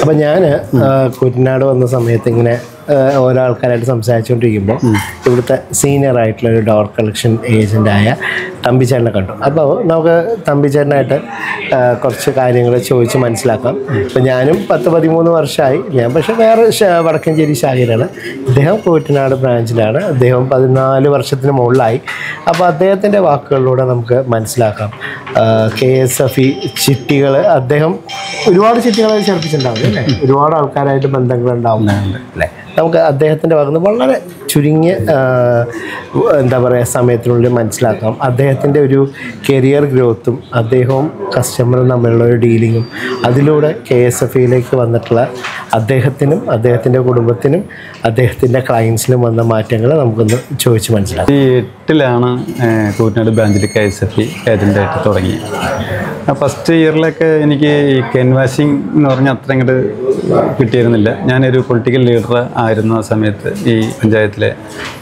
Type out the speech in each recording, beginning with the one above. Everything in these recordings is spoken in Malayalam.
അപ്പം ഞാൻ കുട്ടനാട് വന്ന സമയത്ത് ഇങ്ങനെ ആ, ഓരോ ആൾക്കാരായിട്ട് സംസാരിച്ചുകൊണ്ടിരിക്കുമ്പോൾ ഇവിടുത്തെ സീനിയർ ആയിട്ടുള്ള ഒരു ഡോർ കളക്ഷൻ ഏജൻ്റായ തമ്പിച്ചേട്ടനെ കണ്ടു അപ്പോൾ നമുക്ക് തമ്പിച്ചേട്ടനായിട്ട് ആ, കുറച്ച് കാര്യങ്ങൾ ചോദിച്ച് മനസ്സിലാക്കാം ഇപ്പം ഞാനും പത്ത് പതിമൂന്ന് വർഷമായി ഞാൻ പക്ഷേ വേറെ ശ- വടക്കഞ്ചേരി ശാഖയിലാണ് ഇദ്ദേഹം കൂറ്റനാട് ബ്രാഞ്ചിലാണ് അദ്ദേഹം പതിനാല് വർഷത്തിന് മുകളിലായി അപ്പോൾ അദ്ദേഹത്തിൻ്റെ വാക്കുകളിലൂടെ നമുക്ക് മനസ്സിലാക്കാം കെ എസ് എഫ് ഇ ചിട്ടികൾ അദ്ദേഹം ഒരുപാട് ചിട്ടികൾ ചേർപ്പിച്ചിട്ടുണ്ടാവും അല്ലേ ഒരുപാട് ആൾക്കാരായിട്ട് ബന്ധങ്ങളുണ്ടാവും അല്ലേ നമുക്ക് അദ്ദേഹത്തിൻ്റെ ഭാഗത്ത് വളരെ ചുരുങ്ങിയ ആ, എന്താ പറയുക സമയത്തിനുള്ളിൽ മനസ്സിലാക്കാം അദ്ദേഹത്തിൻ്റെ ഒരു കരിയർ ഗ്രോത്തും അദ്ദേഹവും കസ്റ്റമറും തമ്മിലുള്ള ഒരു ഡീലിങ്ങും അതിലൂടെ കെ എസ് എഫ് ഇയിലേക്ക് വന്നിട്ടുള്ള അദ്ദേഹത്തിനും അദ്ദേഹത്തിൻ്റെ കുടുംബത്തിനും അദ്ദേഹത്തിൻ്റെ ക്ലയൻസിനും വന്ന മാറ്റങ്ങൾ നമുക്കൊന്ന് ചോദിച്ച് മനസ്സിലാക്കാം ഈ എട്ടിലാണ് ഏഹ്, കൂറ്റനാട് ബ്രാഞ്ചിൽ കെ എസ് എഫ് ഇ ഏജൻ്റായിട്ട് തുടങ്ങി ഫസ്റ്റ് ഇയറിലൊക്കെ എനിക്ക് ഈ കെൻവാസിങ് എന്ന് പറഞ്ഞാൽ അത്ര അങ്ങോട്ട് കിട്ടിയിരുന്നില്ല ഞാനൊരു പൊളിറ്റിക്കൽ ലീഡർ ആയിരുന്ന സമയത്ത് ഈ പഞ്ചായത്തിലെ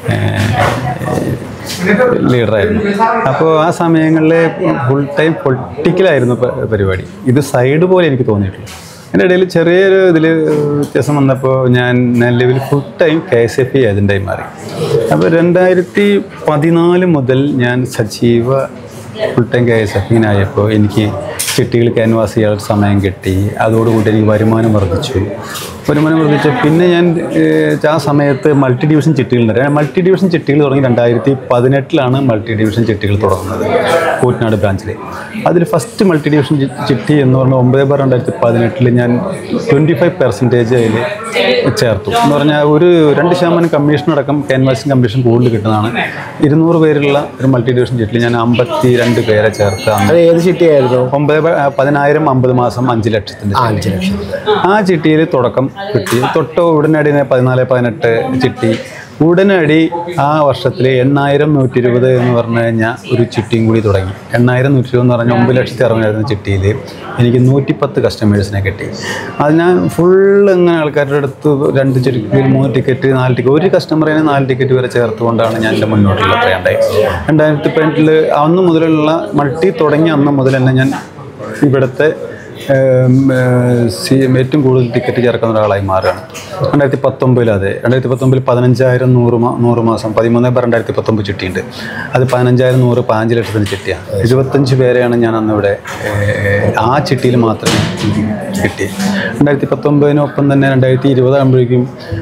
ലീഡറായിരുന്നു അപ്പോൾ ആ സമയങ്ങളിൽ ഫുൾ ടൈം പൊളിറ്റിക്കലായിരുന്നു പ- പരിപാടി ഇത് സൈഡ് പോലെ എനിക്ക് തോന്നിയിട്ടുള്ളൂ എൻ്റെ ഇടയിൽ ചെറിയൊരു ഇതിൽ വ്യത്യാസം വന്നപ്പോൾ ഞാൻ നിലവിൽ full time K S F E ഏജൻ്റായി മാറി അപ്പോൾ രണ്ടായിരത്തി പതിനാല് മുതൽ ഞാൻ സജീവ full time K S F ഇനായപ്പോൾ എനിക്ക് ചിട്ടികൾ ക്യാൻവാസ് ചെയ്യാൻ സമയം കിട്ടി അതോടുകൂടി എനിക്ക് വരുമാനം വർദ്ധിച്ചു വരുമാനം വർദ്ധിച്ചു പിന്നെ ഞാൻ ഏഹ്, ആ സമയത്ത് മൾട്ടി ഡിവിഷൻ ചിട്ടികൾ ഉണ്ടായിരുന്നു. മൾട്ടി ഡിവിഷൻ ചിട്ടികൾ തുടങ്ങി രണ്ടായിരത്തി പതിനെട്ടിലാണ് മൾട്ടി ഡിവിഷൻ ചിട്ടികൾ തുടങ്ങുന്നത് കൂറ്റനാട് ബ്രാഞ്ചിൽ അതിൽ ഫസ്റ്റ് മൾട്ടി ഡിവിഷൻ ചി- ചിട്ടി എന്ന് പറഞ്ഞാൽ ഒമ്പത് ബാർ രണ്ടായിരത്തി പതിനെട്ടിൽ ഞാൻ ട്വൻറ്റി ഫൈവ് പെർസെൻറ്റേജ് അതിൽ ചേർത്തു എന്ന് പറഞ്ഞാൽ ഒരു രണ്ട് ശതമാനം കമ്മീഷൻ അടക്കം ക്യാൻവാസിങ് കമ്മീഷൻ കൂടുതൽ കിട്ടുന്നതാണ് ഇരുന്നൂറ് പേരുള്ള ഒരു മൾട്ടി ഡിവിഷൻ ചിട്ടിൽ ഞാൻ അമ്പത്തി രണ്ട് പേരെ ചേർത്ത് അന്ന് അത് ഏത് ചിട്ടിയായിരുന്നു ഒമ്പത് ബ- പതിനായിരം അമ്പത് മാസം അഞ്ച് ലക്ഷത്തിൻ്റെ ആ, അഞ്ച് ലക്ഷം ആ ചിട്ടിയിൽ തുടക്കം കിട്ടി തൊട്ട് ഉടനടി തന്നെ പതിനാല് പതിനെട്ട് ചിട്ടി ഉടനടി ആ വർഷത്തിൽ എണ്ണായിരം നൂറ്റി ഇരുപത് എന്ന് പറഞ്ഞു കഴിഞ്ഞാൽ ഒരു ചിട്ടിയും കൂടി തുടങ്ങി എണ്ണായിരം നൂറ്റി ഇരുപത് എന്ന് പറഞ്ഞാൽ ഒമ്പത് ലക്ഷത്തി അറുപതിനായിരം ചിട്ടിയിൽ എനിക്ക് നൂറ്റിപ്പത്ത് കസ്റ്റമേഴ്സിനെ കിട്ടി അത് ഞാൻ ഫുള്ള് ഇങ്ങനെ ആൾക്കാരുടെ അടുത്ത് രണ്ട് ചിട്ടി മൂന്ന് ടിക്കറ്റ് നാല് ടിക്കറ്റ് ഒരു കസ്റ്റമറിനെ നാല് ടിക്കറ്റ് വരെ ചേർത്തുകൊണ്ടാണ് ഞാൻ എൻ്റെ മുന്നോട്ടുള്ള പ്രയാണ്ടായി രണ്ടായിരത്തി പതിനെട്ടിൽ അന്ന് മുതലുള്ള മൾട്ടി തുടങ്ങിയ അന്ന് മുതൽ തന്നെ ഞാൻ ഇവിടുത്തെ ഏം, ഏ, സി ഏറ്റവും കൂടുതൽ ടിക്കറ്റ് ചേർക്കുന്ന ഒരാളായി മാറുകയാണ് രണ്ടായിരത്തി പത്തൊമ്പതിൽ അതെ രണ്ടായിരത്തി പത്തൊമ്പതിൽ പതിനഞ്ചായിരം നൂറ് മാ നൂറ് മാസം പതിമൂന്ന് ബാർ രണ്ടായിരത്തി പത്തൊമ്പത് ചിട്ടിയുണ്ട് അത് പതിനഞ്ചായിരം നൂറ് പതിനഞ്ച് ലക്ഷത്തിന് ചിട്ടിയാണ് എഴുപത്തഞ്ച് പേരെയാണ് ഞാൻ അന്ന് ഇവിടെ ഏ, ആ ചിട്ടിയിൽ മാത്രമേ കിട്ടി രണ്ടായിരത്തി പത്തൊമ്പതിനൊപ്പം തന്നെ രണ്ടായിരത്തി ഇരുപതാകുമ്പോഴേക്കും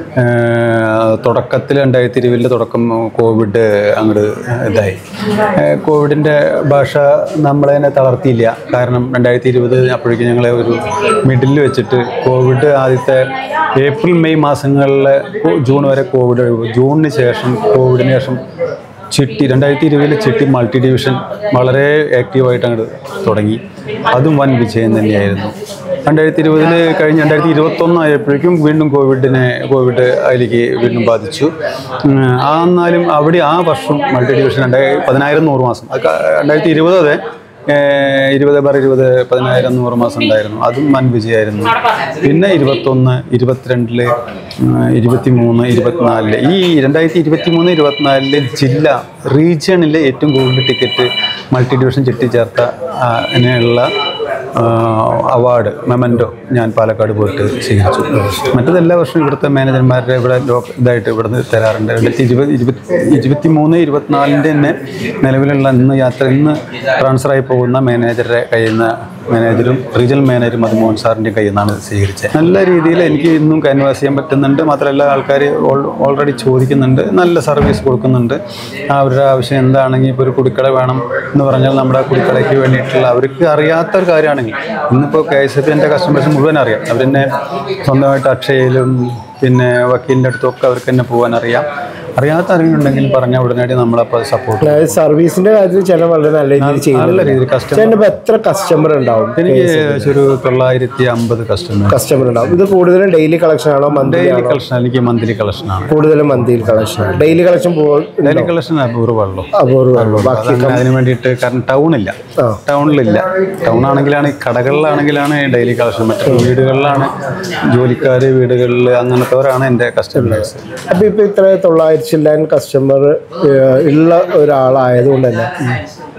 തുടക്കത്തിൽ രണ്ടായിരത്തി ഇരുപതിൻ്റെ തുടക്കം കോവിഡ് അങ്ങോട്ട് ഇതായി ഏഹ് കോവിഡിൻ്റെ ഭാഷ നമ്മളെ തന്നെ തളർത്തിയില്ല കാരണം രണ്ടായിരത്തി ഇരുപത് അപ്പോഴേക്കും ഞങ്ങളെ ഒരു മിഡിൽ വെച്ചിട്ട് കോവിഡ് ആദ്യത്തെ ഏപ്രിൽ മെയ് മാസങ്ങളിൽ ജൂൺ വരെ കോവിഡ് ഒഴിവ് ജൂണിന് ശേഷം കോവിഡിന് ശേഷം ചിട്ടി രണ്ടായിരത്തി ഇരുപതിൽ ചിട്ടി മൾട്ടി ഡിവിഷൻ വളരെ ആക്റ്റീവായിട്ട് അങ്ങോട്ട് തുടങ്ങി അതും വൻ വിജയം തന്നെയായിരുന്നു രണ്ടായിരത്തി ഇരുപതിൽ കഴിഞ്ഞ് രണ്ടായിരത്തി ഇരുപത്തൊന്ന് ആയപ്പോഴേക്കും വീണ്ടും കോവിഡിനെ കോവിഡ് അതിലേക്ക് വീണ്ടും ബാധിച്ചു ഉം, ആ എന്നാലും അവിടെ ആ വർഷം മൾട്ടി ഡിവിഷൻ രണ്ടായി പതിനായിരം നൂറ് മാസം അത് ക- രണ്ടായിരത്തി ഇരുപത് അതെ ഏഹ്, ഇരുപത് ബാർ ഇരുപത് പതിനായിരം നൂറ് മാസം ഉണ്ടായിരുന്നു അതും വൻ വിജയമായിരുന്നു പിന്നെ ഇരുപത്തൊന്ന് ഇരുപത്തിരണ്ടില് ഇരുപത്തി മൂന്ന് ഇരുപത്തിനാലില് ഈ രണ്ടായിരത്തി ഇരുപത്തി മൂന്ന് ഇരുപത്തിനാലില് ജില്ല റീജിയണിലെ ഏറ്റവും കൂടുതൽ ടിക്കറ്റ് മൾട്ടി ഡിവിഷൻ ചിട്ടി ചേർത്ത ആ, അതിനുള്ള അവാർഡ് മെമൻറ്റോ ഞാൻ പാലക്കാട് പോയിട്ട് സ്വീകരിച്ചു മറ്റത് എല്ലാ വർഷവും ഇവിടുത്തെ മാനേജർമാരുടെ ഇവിടെ ലോ ഇതായിട്ട് ഇവിടുന്ന് തരാറുണ്ട് രണ്ടായിരത്തി ഇരുപത് ഇരുപത്തി ഇരുപത്തി മൂന്ന് ഇരുപത്തിനാലിൻ്റെ തന്നെ നിലവിലുള്ള ഇന്ന് യാത്ര ഇന്ന് ട്രാൻസ്ഫർ ആയി പോകുന്ന മാനേജറുടെ കയ്യിൽ നിന്ന് മാനേജറും റീജിയണൽ മാനേജറും മധുമോഹൻ സാറിൻ്റെ കയ്യിൽ നിന്നാണ് സ്വീകരിച്ചത് നല്ല രീതിയിൽ എനിക്ക് ഇന്നും ക്യാൻവാസ് ചെയ്യാൻ പറ്റുന്നുണ്ട് മാത്രമല്ല ആൾക്കാർ ഓൾറെഡി ചോദിക്കുന്നുണ്ട് നല്ല സർവീസ് കൊടുക്കുന്നുണ്ട് അവരുടെ ആവശ്യം എന്താണെങ്കിൽ ഇപ്പോൾ ഒരു കുടിക്കട വേണം എന്ന് പറഞ്ഞാൽ നമ്മുടെ ആ കുടിക്കടയ്ക്ക് വേണ്ടിയിട്ടുള്ള അവർക്ക് അറിയാത്ത ഒരു കാര്യമാണെങ്കിൽ ഇന്നിപ്പോൾ കെ എസ് എഫ് എൻ്റെ കസ്റ്റമേഴ്സ് മുഴുവൻ അറിയാം അവരെന്നെ സ്വന്തമായിട്ട് അക്ഷയയിലും പിന്നെ വക്കീലിൻ്റെ അടുത്തൊക്കെ അവർക്ക് തന്നെ പോകാൻ അറിയാം അറിയാത്ത ആരെങ്കിലും ഉണ്ടെങ്കിൽ പറഞ്ഞാൽ ഉടനടി നമ്മളപ്പോൾ സപ്പോർട്ട് അതായത് സർവീസിന്റെ കാര്യത്തിൽ ചേട്ടൻ വളരെ നല്ല രീതിയിൽ നല്ല ചെയ്യുന്നുണ്ട് രീതിയിൽ കസ്റ്റമർ ചേട്ടൻ ഇപ്പൊ എത്ര കസ്റ്റമർ ഉണ്ടാവും എനിക്ക് ഏകദേശം ഒരു തൊള്ളായിരത്തി അമ്പത് കസ്റ്റമർ കസ്റ്റമർ ഉണ്ടാവും ഇത് കൂടുതലും ഡെയിലി കളക്ഷൻ ആണോ മന്ത്ലി ഡെയിലി കളക്ഷൻ എനിക്ക് മന്ത്ലി കളക്ഷനാണ് കൂടുതലും മന്ത്ലി കളക്ഷൻ ആണ് ഡെയിലി കളക്ഷൻ ഡെയിലി കളക്ഷൻ അപൂർവമുള്ളൂ അപൂർവമാണ് ബാക്കി അതങ്ങനെ അതിന് വേണ്ടിയിട്ട് കാരണം ടൗണില്ല ആ. ടൗണിലില്ല ടൗൺ ആണെങ്കിലാണ് ഈ കടകളിലാണെങ്കിലാണ് ഡെയിലി കളക്ഷൻ മറ്റു വീടുകളിലാണ് ജോലിക്കാർ വീടുകളിൽ അങ്ങനത്തെവരാണ് എൻ്റെ കസ്റ്റമേഴ്സ് അപ്പൊ ഇപ്പൊ ഇത്ര തൊള്ളായിരത്തി ചില്ലാൻ കസ്റ്റമർ ഉള്ള ഒരാളായതുകൊണ്ട് തന്നെ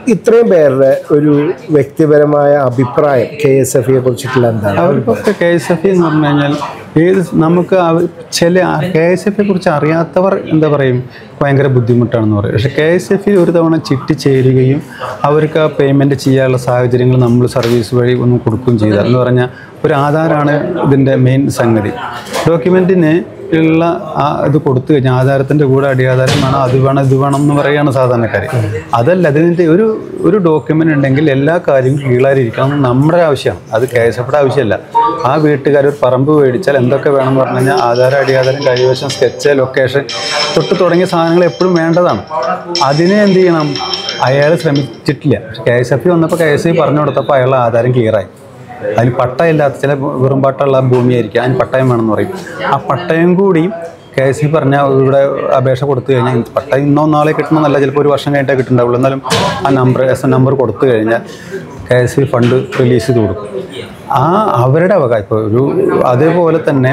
ഇത്രയും പേരുടെ ഒരു വ്യക്തിപരമായ അഭിപ്രായം കെ എസ് എഫ് കുറിച്ചിട്ടുള്ള എന്താണ് അവർക്കൊക്കെ കെ എസ് എഫ് എന്ന് പറഞ്ഞു കഴിഞ്ഞാൽ ഏത് നമുക്ക് അവ- ചില കെ എസ് എഫിനെ കുറിച്ച് അറിയാത്തവർ എന്താ പറയും ഭയങ്കര ബുദ്ധിമുട്ടാണെന്ന് പറയും പക്ഷേ കെ എസ് എഫിൽ ഒരു തവണ ചിട്ടി ചേരുകയും അവർക്ക് ആ പേയ്മെൻറ്റ് ചെയ്യാനുള്ള സാഹചര്യങ്ങൾ നമ്മൾ സർവീസ് വഴി ഒന്ന് കൊടുക്കുകയും ചെയ്താൽ എന്ന് പറഞ്ഞാൽ ഒരു ആധാരമാണ് ഇതിൻ്റെ മെയിൻ സംഗതി ഡോക്യുമെൻറ്റിന് ഉള്ള ആ ഇത് കൊടുത്തു കഴിഞ്ഞാൽ ആധാരത്തിൻ്റെ കൂടെ അടിയാധാരം വേണം അത് വേണം ഇത് വേണം എന്ന് പറയുകയാണ് സാധാരണക്കാർ അതല്ല അതിൻ്റെ ഒരു ഒരു ഡോക്യുമെൻ്റ് ഉണ്ടെങ്കിൽ എല്ലാ കാര്യങ്ങളും ക്ലിയറായിരിക്കണം എന്ന് നമ്മുടെ ആവശ്യമാണ് അത് കെ എസ് എഫിയുടെ ആവശ്യമല്ല ആ വീട്ടുകാർ ഒരു പറമ്പ് മേടിച്ചാൽ എന്തൊക്കെ വേണമെന്ന് പറഞ്ഞു കഴിഞ്ഞാൽ ആധാരം അടിയാധാരം കൈവശം സ്കെച്ച് ലൊക്കേഷൻ തൊട്ട് തുടങ്ങിയ സാധനങ്ങൾ എപ്പോഴും വേണ്ടതാണ് അതിനെ എന്ത് ചെയ്യണം അയാൾ ശ്രമിച്ചിട്ടില്ല കെ എസ് എഫ് വന്നപ്പോൾ കെ എസ് എഫ് പറഞ്ഞു കൊടുത്തപ്പോൾ അയാളുടെ ആധാരം ക്ലിയറായി അതിന് പട്ടയമില്ലാത്ത ചില വെറും പട്ടമുള്ള ഭൂമിയായിരിക്കും അതിന് പട്ടയം വേണമെന്ന് പറയും ആ പട്ടയം കൂടിയും കെ എസ് സി പറഞ്ഞാൽ ഇവിടെ അപേക്ഷ കൊടുത്തു കഴിഞ്ഞാൽ പട്ടയം ഇന്നോ നാളെ കിട്ടണമെന്നല്ല ചിലപ്പോൾ ഒരു വർഷം കഴിഞ്ഞിട്ടേ കിട്ടുന്നുണ്ടാവുള്ളൂ എന്നാലും ആ നമ്പർ എസ് എൻ നമ്പർ കൊടുത്തു കഴിഞ്ഞാൽ K S C fund release ചെയ്ത് കൊടുക്കും ആ അവരുടെ അവകാശം ഇപ്പോൾ ഒരു അതേപോലെ തന്നെ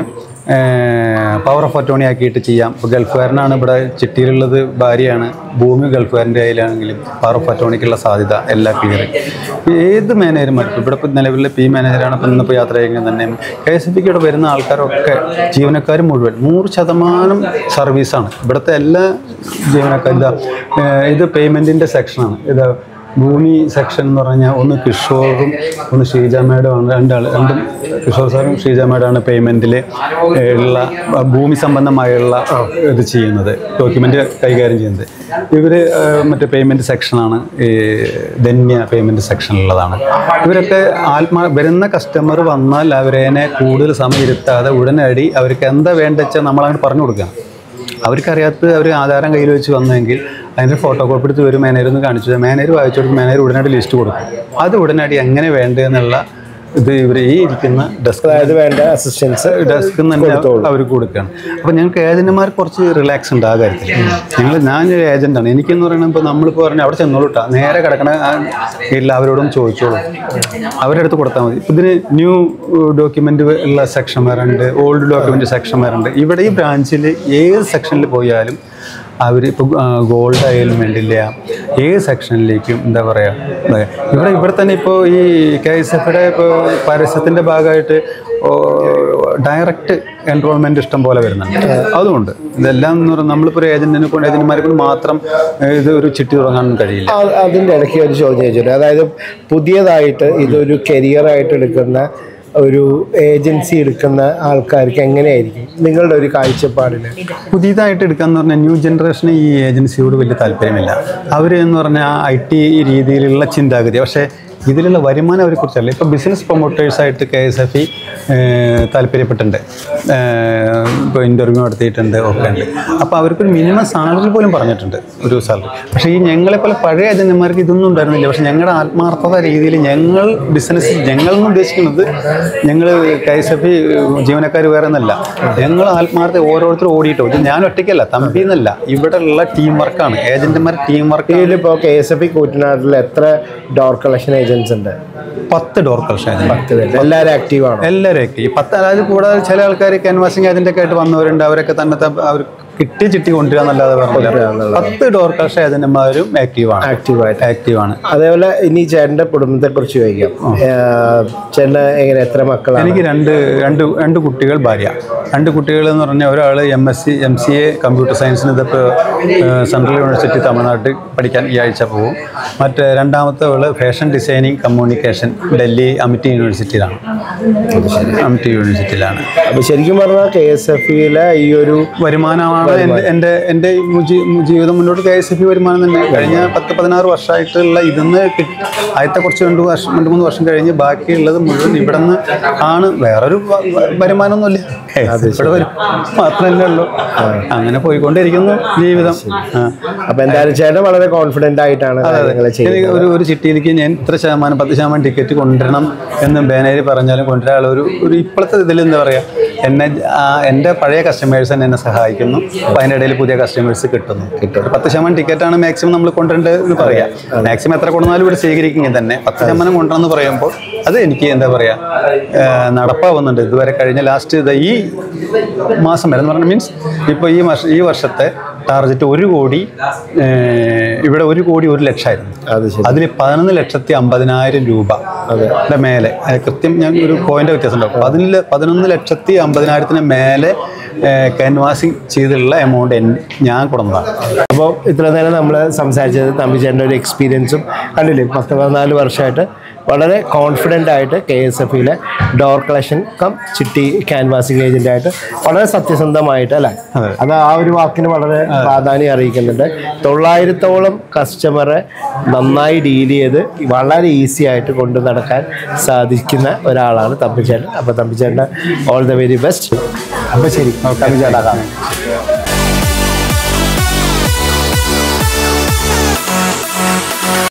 പവർ ഓഫ് അറ്റോണി ആക്കിയിട്ട് ചെയ്യാം ഇപ്പോൾ ഗൾഫുകാരനാണ് ഇവിടെ ചിട്ടിയിലുള്ളത് ഭാര്യയാണ് ഭൂമി ഗൾഫുകാരൻ്റെ കയ്യിലാണെങ്കിലും പവർ ഓഫ് അറ്റോണിക്കുള്ള സാധ്യത എല്ലാം ക്ലിയർ ഏത് മാനേജർമാർ ഇപ്പോൾ ഇവിടെ ഇപ്പോൾ നിലവിലെ പി മാനേജറാണ് ഇപ്പോൾ ഇന്നിപ്പോൾ യാത്ര ചെയ്യുന്നത് തന്നെ കെ എസ് എഫ് ഇവിടെ വരുന്ന ആൾക്കാരൊക്കെ ജീവനക്കാർ മുഴുവൻ നൂറ് ശതമാനം സർവീസാണ് ഇവിടുത്തെ എല്ലാ ജീവനക്കാരും ഇതാ ഏഹ് ഇത് പേയ്മെൻറ്റിൻ്റെ സെക്ഷനാണ് ഇത് ഭൂമി സെക്ഷൻ എന്ന് പറഞ്ഞാൽ ഒന്ന് കിഷോറും ഒന്ന് ഷീജ മേഡമാണ് രണ്ടാൾ രണ്ടും കിഷോർ സാറും ഷീജ മേഡമാണ് പേയ്മെൻറ്റിൽ ഉള്ള ഭൂമി സംബന്ധമായുള്ള ഇത് ചെയ്യുന്നത് ഡോക്യുമെൻ്റ് കൈകാര്യം ചെയ്യുന്നത് ഇവർ മറ്റേ പേയ്മെൻറ്റ് സെക്ഷനാണ് ഈ ധന്യ പേയ്മെൻറ്റ് സെക്ഷനിലുള്ളതാണ് ഇവരൊക്കെ ആത്മാ വരുന്ന കസ്റ്റമർ വന്നാൽ അവരതിനെ കൂടുതൽ സമയം ഇരുത്താതെ ഉടനടി അവർക്ക് എന്താ വേണ്ടത് വെച്ചാൽ നമ്മളങ്ങോട്ട് പറഞ്ഞു കൊടുക്കുക അവർക്കറിയാത്ത അവർ ആധാരം കയ്യിൽ വെച്ച് വന്നെങ്കിൽ അതിൻ്റെ ഫോട്ടോ കോപ്പി എടുത്ത് വരും മാനേജർ ഒന്ന് കാണിച്ചു മാനേജർ വായിച്ചു കൊടുക്കും മാനേജർ ഉടനടി ലിസ്റ്റ് കൊടുക്കും അത് ഉടനടി എങ്ങനെ വേണ്ടതെന്നുള്ള ഇത് ഇവർ ഈ ഇരിക്കുന്ന ഡെസ്ക് അതായത് വേണ്ട അസിസ്റ്റൻസ് ഡെസ്കിൽ നിന്ന് തന്നെ അവർക്ക് കൊടുക്കുകയാണ് അപ്പോൾ ഞങ്ങൾക്ക് ഏജന്റുമാർ കുറച്ച് റിലാക്സ് ഉണ്ട് ആ കാര്യത്തിൽ ഞങ്ങൾ ഞാനൊരു ഏജന്റാണ് എനിക്കെന്ന് പറയുന്നത് ഇപ്പോൾ നമ്മളിപ്പോൾ പറഞ്ഞാൽ അവിടെ ചെന്നോളൂട്ടാ നേരെ കിടക്കണ എല്ലാവരോടും ചോദിച്ചോളൂ അവരുടെ അടുത്ത് കൊടുത്താൽ മതി ഇപ്പം ഇതിന് ന്യൂ ഡോക്യുമെൻ്റ് ഉള്ള സെക്ഷന്മാരുണ്ട് ഓൾഡ് ഡോക്യുമെൻ്റ് സെക്ഷന്മാരുണ്ട് ഇവിടെ ഈ ബ്രാഞ്ചിൽ ഏത് സെക്ഷനിൽ പോയാലും അവർ ഇപ്പോൾ ഗോൾഡ് ആയാലും വേണ്ടില്ല ഏത് സെക്ഷനിലേക്കും എന്താ പറയുക ഇവിടെ ഇവിടെ തന്നെ ഇപ്പോൾ ഈ കെ എസ് എഫിയുടെ ഇപ്പോൾ പരസ്യത്തിൻ്റെ ഭാഗമായിട്ട് ഡയറക്റ്റ് എൻറോൾമെൻറ്റ് ഇഷ്ടം പോലെ വരുന്നുണ്ട് അതുകൊണ്ട് ഇതെല്ലാം എന്ന് പറഞ്ഞാൽ നമ്മളിപ്പോൾ ഒരു ഏജൻറ്റിനെ കൊണ്ട് ഏജന്റുമാരെ കൊണ്ട് മാത്രം ഏഹ്, ഇത് ഒരു ചിട്ടി തുടങ്ങാൻ കഴിയില്ല ആ- അതിന്റെ ഇടയ്ക്ക് ഒരു ചോദ്യം ചോദിച്ചിട്ടുണ്ട് അതായത് പുതിയതായിട്ട് ഇതൊരു കരിയറായിട്ട് എടുക്കുന്ന ഒരു ഏജൻസി എടുക്കുന്ന ആൾക്കാർക്ക് എങ്ങനെയായിരിക്കും നിങ്ങളുടെ ഒരു കാഴ്ചപ്പാടിന് പുതിയതായിട്ട് എടുക്കാന്ന് പറഞ്ഞാൽ ന്യൂ ജനറേഷന് ഈ ഏജൻസിയോട് വലിയ താല്പര്യമില്ല അവർ എന്ന് പറഞ്ഞാൽ ഐ ടി രീതിയിലുള്ള ചിന്താഗതി പക്ഷേ ഇതിലുള്ള വരുമാനം അവരെ കുറിച്ചല്ല ഇപ്പോൾ ബിസിനസ് പ്രൊമോട്ടേഴ്സായിട്ട് കെ എസ് എഫ് ഇ താല്പര്യപ്പെട്ടിട്ടുണ്ട് ഇപ്പോൾ ഇൻ്റർവ്യൂ നടത്തിയിട്ടുണ്ട് ഒക്കെ ഉണ്ട് അപ്പോൾ അവർക്കൊരു മിനിമം സാലറി പോലും പറഞ്ഞിട്ടുണ്ട് ഒരു സാലറി പക്ഷേ ഈ ഞങ്ങളെപ്പോലെ പഴയ ഏജന്റുമാർക്ക് ഇതൊന്നും ഉണ്ടായിരുന്നില്ല പക്ഷേ ഞങ്ങളുടെ ആത്മാർത്ഥത രീതിയിൽ ഞങ്ങൾ ബിസിനസ് ഞങ്ങൾ എന്ന് ഉദ്ദേശിക്കുന്നത് ഞങ്ങൾ കെ എസ് എഫ് ജീവനക്കാർ വേറെ എന്നല്ല ഞങ്ങൾ ആത്മാർത്ഥ ഓരോരുത്തരും ഓടിയിട്ടോ ഇത് ഞാൻ ഒറ്റയ്ക്കല്ല തമ്പി എന്നല്ല ഇവിടെ ഉള്ള ടീം വർക്കാണ് ഏജന്റുമാർ ടീം വർക്ക് ഇതിലിപ്പോ കെ എസ് എഫ് ഇ കൂറ്റനാട്ടിൽ എത്ര ഡോർ കളക്ഷൻ ഏജൻസ് ഉണ്ട് പത്ത് ഡോർ കളക്ഷൻ പത്ത് പേര് എല്ലാവരും ആക്റ്റീവ് ആണോ എല്ലാവരും ഈ പത്ത് അതായത് കൂടാതെ ചില ആൾക്കാർ ക്യാൻവാസിങ് ഏജന്റ് ഒക്കെ ആയിട്ട് വന്നവരുണ്ട് അവരൊക്കെ തന്നെ ത- അവർ കിട്ടി ചിട്ടി കൊണ്ടുവരാന്നല്ലാതെ പറഞ്ഞില്ല പത്ത് ഡോർ കളക്ഷൻ ഏജന്റുമാരും ആക്റ്റീവാണ് ആക്റ്റീവായിട്ട് ആക്റ്റീവാണ് അതേപോലെ ഇനി ചേട്ടന്റെ കുടുംബത്തെ കുറിച്ച് ചോദിക്കാം ഏഹ് ചേട്ടന് എങ്ങനെ എത്ര മക്കളാണ് എനിക്ക് രണ്ട് രണ്ട് രണ്ട് കുട്ടികൾ ഭാര്യ രണ്ട് കുട്ടികൾ എന്ന് പറഞ്ഞാൽ ഒരാൾ M S C M C A computer സയൻസിന് ഇതിപ്പോൾ സെൻട്രൽ യൂണിവേഴ്സിറ്റി തമിഴ്നാട്ടിൽ പഠിക്കാൻ ഈ ആഴ്ച പോകും മറ്റേ രണ്ടാമത്തെ അവള് fashion designing communication Delhi Amity യൂണിവേഴ്സിറ്റിയിലാണ് അമിറ്റി യൂണിവേഴ്സിറ്റിയിലാണ് അപ്പൊ ശരിക്കും പറഞ്ഞാൽ കെ എസ് എഫ് ഇയിലെ ഈ ഒരു വരുമാനമാണ് എൻ്റെ എൻ്റെ എൻ്റെ മുജി- ജീവിതം മുന്നോട്ട് കെ എസ് എഫ് വരുമാനം തന്നെ കഴിഞ്ഞ പത്ത് പതിനാറ് വർഷമായിട്ടുള്ള ഇതിന്ന് കിട്ടി ആദ്യത്തെ കുറച്ച് രണ്ട് വർഷം രണ്ട് മൂന്ന് വർഷം കഴിഞ്ഞ് ബാക്കിയുള്ളത് മുഴുവൻ ഇവിടെ നിന്ന് ആണ് വേറൊരു വ- വ- വരുമാനമൊന്നുമില്ല ഇവിടെ വരും മാത്രമല്ലേ ഉള്ളൂ അങ്ങനെ പോയിക്കൊണ്ടിരിക്കുന്നു ജീവിതം ആ. അപ്പൊ എന്തായാലും ചേട്ടൻ വളരെ കോൺഫിഡന്റ് ആയിട്ടാണ് കാര്യങ്ങൾ ചെയ്യുന്നത് എനിക്ക് ഒരു ഒരു ചിട്ടിയിലേക്ക് ഞാൻ ഇത്ര ശതമാനം പത്ത് ശതമാനം ടിക്കറ്റ് കൊണ്ടുവരണം എന്ന് ബാനേര് പറഞ്ഞാലും കൊണ്ടുവരാനുള്ള ഒരു ഒരു ഇപ്പോഴത്തെ ഇതിൽ എന്താ പറയുക എന്നെ ആ, എൻ്റെ പഴയ കസ്റ്റമേഴ്സ് തന്നെ എന്നെ സഹായിക്കുന്നു അപ്പോൾ അതിൻ്റെ ഇടയിൽ പുതിയ കസ്റ്റമേഴ്സ് കിട്ടുന്നു കിട്ടും പത്ത് ശതമാനം ടിക്കറ്റാണ് മാക്സിമം നമ്മൾ കൊണ്ടുവരേണ്ടത് എന്ന് പറയാം മാക്സിമം എത്ര കൊണ്ടുവന്നാലും ഇവിടെ സ്വീകരിക്കുന്നത് തന്നെ പത്ത് ശതമാനം കൊണ്ടുവന്ന് പറയുമ്പോൾ അത് എനിക്ക് എന്താ പറയുക നടപ്പാവുന്നുണ്ട് ഇതുവരെ കഴിഞ്ഞ ലാസ്റ്റ് ഈ മാസം വരെ എന്ന് പറഞ്ഞാൽ മീൻസ് ഇപ്പോൾ ഈ വർഷം ഈ വർഷത്തെ ടാർജറ്റ് ഒരു കോടി ഏഹ്, ഇവിടെ ഒരു കോടി ഒരു ലക്ഷമായിരുന്നു അത് ശരി അതിൽ പതിനൊന്ന് ലക്ഷത്തി അമ്പതിനായിരം രൂപ അതിന്റെ മേലെ അത് കൃത്യം ഞാൻ ഒരു പോയിന്റ് വ്യത്യാസം ഉണ്ടാവും പതിനില് പതിനൊന്ന് ലക്ഷത്തി അമ്പതിനായിരത്തിന് മേലെ ക്യാൻവാസിങ് ചെയ്തിട്ടുള്ള എമൗണ്ട് ഞാൻ കൊടുന്നതാണ് അപ്പോൾ ഇത്ര നേരം നമ്മൾ സംസാരിച്ചത് തമ്പിച്ചേട്ടൻ്റെ ഒരു എക്സ്പീരിയൻസും കണ്ടില്ലേ പത്ത് പതിനാല് വർഷമായിട്ട് വളരെ കോൺഫിഡൻ്റ് ആയിട്ട് കെ എസ് എഫിലെ ഡോർ കളക്ഷൻ കം ചിട്ടി ക്യാൻവാസിങ് ഏജൻ്റായിട്ട് വളരെ സത്യസന്ധമായിട്ട് അല്ലേ അതെ. അത് ആ ഒരു വാക്കിന് വളരെ പ്രാധാന്യം അറിയിക്കുന്നുണ്ട് തൊള്ളായിരത്തോളം കസ്റ്റമറെ നന്നായി ഡീൽ ചെയ്ത് വളരെ ഈസി ആയിട്ട് കൊണ്ടു നടക്കാൻ സാധിക്കുന്ന ഒരാളാണ് തമ്പിച്ചേട്ടൻ അപ്പോൾ തമ്പിച്ചേട്ടൻ ഓൾ ദ വെരി ബെസ്റ്റ് അപ്പോൾ ശരി തമ്പിച്ചേട്ടാ